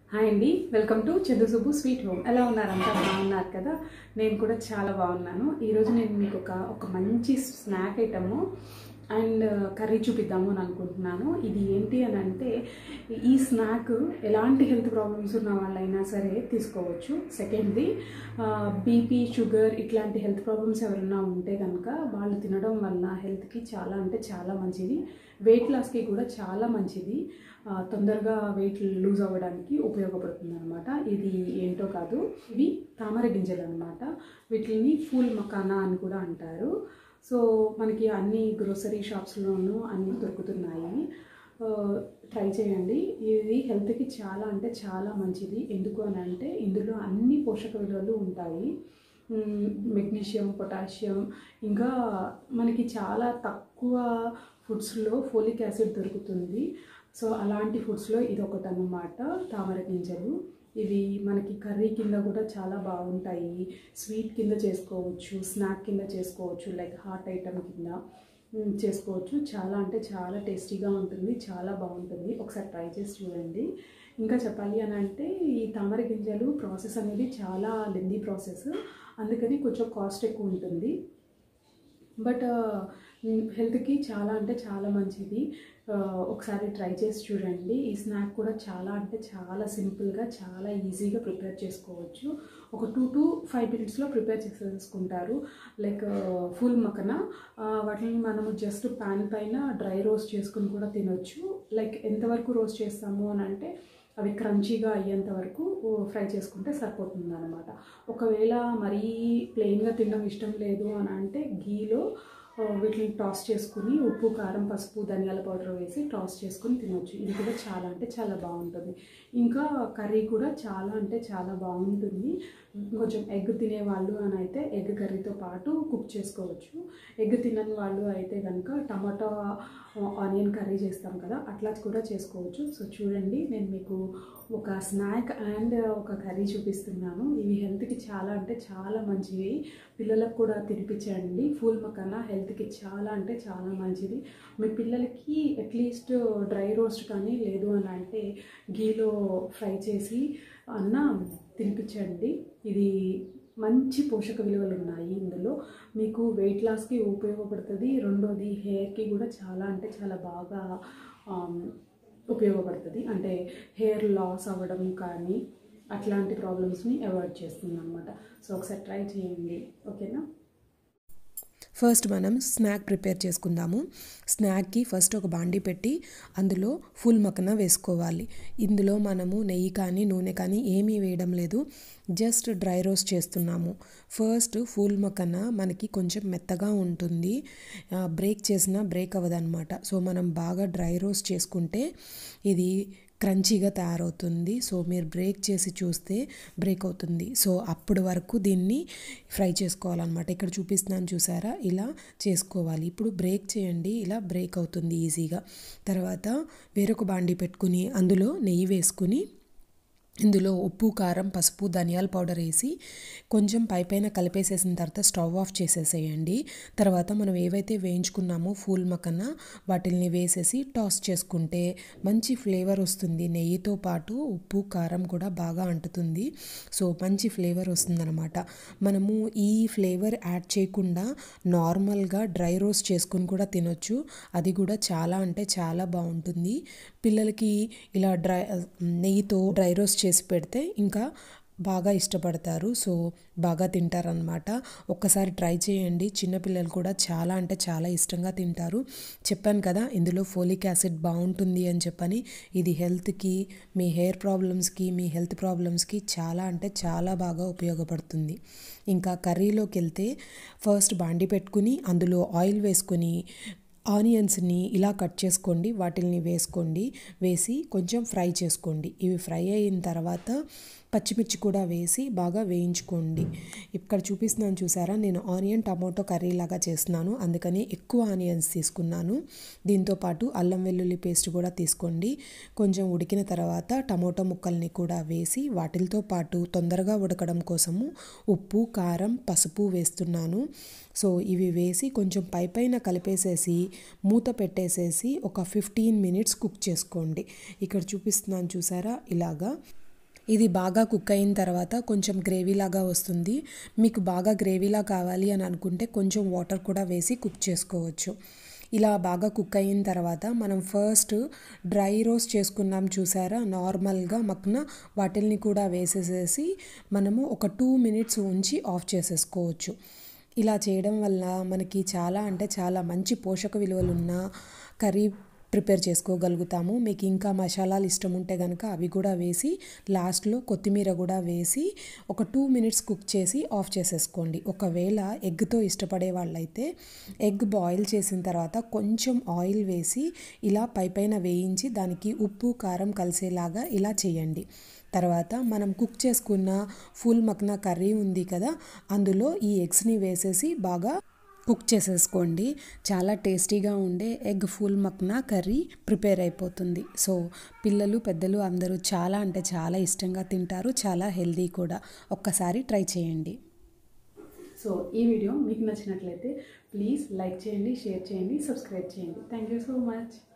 hi అండి welcome to Chandu Subbu sweet home ఎలా ఉన్నారు అంతా బాగున్నారు కదా నేను కూడా చాలా బాగున్నాను ఈరోజు నేను మీకు ఒక ఒక మంచి స్నాక్ ఐటము అండ్ కర్రీ చూపిద్దాము అని అనుకుంటున్నాను ఇది ఏంటి అని అంటే ఈ స్నాక్ ఎలాంటి హెల్త్ ప్రాబ్లమ్స్ ఉన్న వాళ్ళైనా సరే తీసుకోవచ్చు సెకండ్ది బీపీ షుగర్ ఇట్లాంటి హెల్త్ ప్రాబ్లమ్స్ ఎవరైనా ఉంటే కనుక వాళ్ళు తినడం వల్ల హెల్త్కి చాలా అంటే చాలా మంచిది వెయిట్ లాస్కి కూడా చాలా మంచిది ఆ, తొందరగా వెయిట్ లూజ్ అవ్వడానికి ఉపయోగపడుతుంది అనమాట ఇది ఏంటో కాదు ఇవి తామర గింజలు అనమాట వీటిని ఫూల్ మకానా అని కూడా అంటారు సో మనకి అన్ని గ్రోసరీ షాప్స్లోనూ అన్నీ దొరుకుతున్నాయి ఆ, ట్రై చేయండి ఇది హెల్త్కి చాలా అంటే చాలా మంచిది ఎందుకు అని అంటే ఇందులో అన్ని పోషక విలువలు ఉంటాయి మ్, మెగ్నీషియం పొటాషియం ఇంకా మనకి చాలా తక్కువ ఫుడ్స్లో ఫోలిక్ యాసిడ్ దొరుకుతుంది సో అలాంటి ఫుడ్స్లో ఇది ఒకటి అన్నమాట తామర గింజలు ఇవి మనకి కర్రీ కింద కూడా చాలా బాగుంటాయి స్వీట్ కింద చేసుకోవచ్చు స్నాక్ కింద చేసుకోవచ్చు లైక్ హాట్ ఐటమ్ కింద మ్, చేసుకోవచ్చు చాలా అంటే చాలా టేస్టీగా ఉంటుంది చాలా బాగుంటుంది ఒకసారి ట్రై చేసి చూడండి ఇంకా చెప్పాలి అని అంటే ఈ తామర గింజలు ప్రాసెస్ అనేది చాలా లెందీ ప్రాసెస్ అందుకని కొంచెం కాస్ట్ ఎక్కువ ఉంటుంది బట్ హెల్త్కి చాలా అంటే చాలా మంచిది ఆ, ఒకసారి ట్రై చేసి చూడండి ఈ స్నాక్ కూడా చాలా అంటే చాలా సింపుల్గా చాలా ఈజీగా ప్రిపేర్ చేసుకోవచ్చు ఒక టూ టు ఫైవ్ మినిట్స్లో ప్రిపేర్ చేసేసుకుంటారు లైక్ ఫుల్ మకన ఆ, వాటిని మనము జస్ట్ ప్యాన్ పైన డ్రై రోస్ట్ చేసుకుని కూడా తినొచ్చు లైక్ ఎంతవరకు రోస్ట్ చేస్తాము అని అంటే అవి క్రంచీగా అయ్యేంత వరకు ఫ్రై చేసుకుంటే సరిపోతుంది అనమాట ఒకవేళ మరీ ప్లెయిన్గా తినడం ఇష్టం లేదు అని అంటే గీలో ఆ, వీటిని టాస్ చేసుకుని ఉప్పు కారం పసుపు ధనియాల పౌడర్ వేసి టాస్ చేసుకుని తినొచ్చు ఇది కూడా చాలా అంటే చాలా బాగుంటుంది ఇంకా కర్రీ కూడా చాలా అంటే చాలా బాగుంటుంది కొంచెం ఎగ్ తినే వాళ్ళు అని అయితే ఎగ్ కర్రీతో పాటు కుక్ చేసుకోవచ్చు ఎగ్ తినని వాళ్ళు అయితే కనుక టమాటా ఆనియన్ కర్రీ చేస్తాం కదా అట్లా కూడా చేసుకోవచ్చు సో చూడండి నేను మీకు ఒక స్నాక్ అండ్ ఒక కర్రీ చూపిస్తున్నాను ఇవి హెల్త్కి చాలా అంటే చాలా మంచివి పిల్లలకు కూడా తినిపించండి ఫుల్ మకన్నా హెల్త్కి చాలా అంటే చాలా మంచిది మీ పిల్లలకి అట్లీస్ట్ డ్రై రోస్ట్ కానీ లేదు అని అంటే గీలో ఫ్రై చేసి అన్న తినిపించండి ఇది మంచి పోషక విలువలు ఉన్నాయి ఇందులో మీకు వెయిట్ లాస్కి ఉపయోగపడుతుంది రెండోది హెయిర్కి కూడా చాలా అంటే చాలా బాగా ఆమ్, ఉపయోగపడుతుంది అంటే హెయిర్ లాస్ అవ్వడం కానీ అట్లాంటి ప్రాబ్లమ్స్ని అవాయిడ్ చేస్తుంది అనమాట సో ఒకసారి ట్రై చేయండి ఓకేనా ఫస్ట్ మనం స్నాక్ ప్రిపేర్ చేసుకుందాము స్నాక్కి ఫస్ట్ ఒక బాండి పెట్టి అందులో ఫుల్ మక్కన వేసుకోవాలి ఇందులో మనము నెయ్యి కానీ నూనె కానీ ఏమీ వేయడం లేదు జస్ట్ డ్రై రోస్ట్ చేస్తున్నాము ఫస్ట్ ఫుల్ మక్కన మనకి కొంచెం మెత్తగా ఉంటుంది ఆ, బ్రేక్ చేసినా బ్రేక్ అవ్వదన్నమాట సో మనం బాగా డ్రై రోస్ట్ చేసుకుంటే ఇది క్రంచీగా తయారవుతుంది సో మీరు బ్రేక్ చేసి చూస్తే బ్రేక్ అవుతుంది సో అప్పటి వరకు దీన్ని ఫ్రై చేసుకోవాలన్నమాట ఇక్కడ చూపిస్తున్నాను చూసారా ఇలా చేసుకోవాలి ఇప్పుడు బ్రేక్ చేయండి ఇలా బ్రేక్ అవుతుంది ఈజీగా తర్వాత వేరొక బాండి పెట్టుకుని అందులో నెయ్యి వేసుకుని ఇందులో ఉప్పు కారం పసుపు ధనియాల పౌడర్ వేసి కొంచెం పై పైన కలిపేసేసిన తర్వాత స్టవ్ ఆఫ్ చేసేసేయండి తర్వాత మనం ఏవైతే వేయించుకున్నామో ఫూల్ మకన వాటిల్ని వేసేసి టాస్ చేసుకుంటే మంచి ఫ్లేవర్ వస్తుంది నెయ్యితో పాటు ఉప్పు కారం కూడా బాగా అంటుతుంది సో మంచి ఫ్లేవర్ వస్తుందన్నమాట మనము ఈ ఫ్లేవర్ యాడ్ చేయకుండా నార్మల్గా డ్రై రోస్ట్ చేసుకుని కూడా తినొచ్చు అది కూడా చాలా అంటే చాలా బాగుంటుంది పిల్లలకి ఇలా డ్రై నెయ్యితో డ్రై రోస్ట్ చేసి పెడితే ఇంకా బాగా ఇష్టపడతారు సో బాగా తింటారనమాట ఒక్కసారి ట్రై చేయండి చిన్నపిల్లలు కూడా చాలా అంటే చాలా ఇష్టంగా తింటారు చెప్పాను కదా ఇందులో ఫోలిక్ యాసిడ్ బాగుంటుంది అని చెప్పని ఇది హెల్త్కి మీ హెయిర్ ప్రాబ్లమ్స్కి మీ హెల్త్ ప్రాబ్లమ్స్కి చాలా అంటే చాలా బాగా ఉపయోగపడుతుంది ఇంకా కర్రీలోకి వెళ్తే ఫస్ట్ బాండి పెట్టుకుని అందులో ఆయిల్ వేసుకొని ఆనియన్స్ని ఇలా కట్ చేసుకోండి వాటిని వేసుకోండి వేసి కొంచెం ఫ్రై చేసుకోండి ఇవి ఫ్రై అయిన తర్వాత పచ్చిమిర్చి కూడా వేసి బాగా వేయించుకోండి ఇక్కడ చూపిస్తున్నాను చూసారా నేను ఆనియన్ టమాటో కర్రీ లాగా చేస్తున్నాను అందుకని ఎక్కువ ఆనియన్స్ తీసుకున్నాను దీంతో పాటు అల్లం వెల్లుల్లి పేస్ట్ కూడా తీసుకోండి కొంచెం ఉడికిన తర్వాత టమాటో ముక్కల్ని కూడా వేసి వాటితో పాటు తొందరగా ఉడకడం కోసము ఉప్పు కారం పసుపు వేస్తున్నాను సో ఇవి వేసి కొంచెం పై పైన కలిపేసేసి మూత పెట్టేసేసి ఒక ఫిఫ్టీన్ మినిట్స్ కుక్ చేసుకోండి ఇక్కడ చూపిస్తున్నాను చూసారా ఇలాగా ఇది బాగా కుక్ అయిన తర్వాత కొంచెం గ్రేవీ లాగా వస్తుంది మీకు బాగా గ్రేవీలా కావాలి అని అనుకుంటే కొంచెం వాటర్ కూడా వేసి కుక్ చేసుకోవచ్చు ఇలా బాగా కుక్ అయిన తర్వాత మనం ఫస్ట్ డ్రై రోస్ట్ చేసుకున్నాం చూసారా నార్మల్గా మక్కున వాటిల్ని కూడా వేసేసేసి మనము ఒక టూ మినిట్స్ ఉంచి ఆఫ్ చేసేసుకోవచ్చు ఇలా చేయడం వల్ల మనకి చాలా అంటే చాలా మంచి పోషక విలువలున్న కర్రీ ప్రిపేర్ చేసుకోగలుగుతాము మీకు ఇంకా మసాలాలు ఇష్టం ఉంటే కనుక అవి కూడా వేసి లాస్ట్లో కొత్తిమీర కూడా వేసి ఒక టూ మినిట్స్ కుక్ చేసి ఆఫ్ చేసేసుకోండి ఒకవేళ ఎగ్తో ఇష్టపడే వాళ్ళైతే ఎగ్ బాయిల్ చేసిన తర్వాత కొంచెం ఆయిల్ వేసి ఇలా పైపైన వేయించి దానికి ఉప్పు కారం కలిసేలాగా ఇలా చేయండి తర్వాత మనం కుక్ చేసుకున్న ఫుల్ మక్నా కర్రీ ఉంది కదా అందులో ఈ ఎగ్స్ని వేసేసి బాగా కుక్ చేసేసుకోండి చాలా టేస్టీగా ఉండే egg phool makhana curry prepare అయిపోతుంది సో పిల్లలు పెద్దలు అందరూ చాలా అంటే చాలా ఇష్టంగా తింటారు చాలా హెల్దీ కూడా ఒక్కసారి ట్రై చేయండి సో ఈ వీడియో మీకు నచ్చినట్లయితే ప్లీజ్ లైక్ చేయండి షేర్ చేయండి సబ్స్క్రైబ్ చేయండి థ్యాంక్ యూ సో మచ్